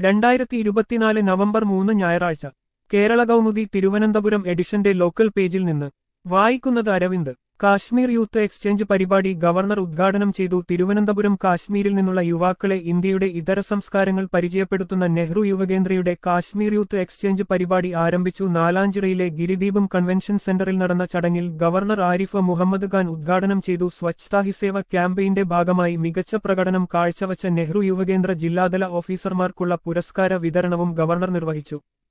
രണ്ടായിരത്തി ഇരുപത്തിനാല് നവംബർ മൂന്ന് ഞായറാഴ്ച കേരള കൗമുദി തിരുവനന്തപുരം എഡിഷന്റെ ലോക്കൽ പേജിൽ നിന്ന് വായിക്കുന്നത് അരവിന്ദ് കാശ്മീർ യൂത്ത് എക്സ്ചേഞ്ച് പരിപാടി ഗവർണർ ഉദ്ഘാടനം ചെയ്തു തിരുവനന്തപുരം കാശ്മീരിൽ നിന്നുള്ള യുവാക്കളെ ഇന്ത്യയുടെ ഇതര സംസ്കാരങ്ങൾ പരിചയപ്പെടുത്തുന്ന നെഹ്റു യുവകേന്ദ്രയുടെ കാശ്മീർ യൂത്ത് എക്സ്ചേഞ്ച് പരിപാടി ആരംഭിച്ചു നാലാഞ്ചിറയിലെ ഗിരിദീപം കൺവെൻഷൻ സെന്ററിൽ നടന്ന ചടങ്ങിൽ ഗവർണർ ആരിഫ് മുഹമ്മദ് ഖാൻ ഉദ്ഘാടനം ചെയ്തു സ്വച്ഛതാ ഹി സേവ ക്യാമ്പയിന്റെ ഭാഗമായി മികച്ച പ്രകടനം കാഴ്ചവച്ച നെഹ്റു യുവകേന്ദ്ര ജില്ലാതല ഓഫീസർമാർക്കുള്ള പുരസ്കാര വിതരണവും ഗവർണർ നിർവഹിച്ചു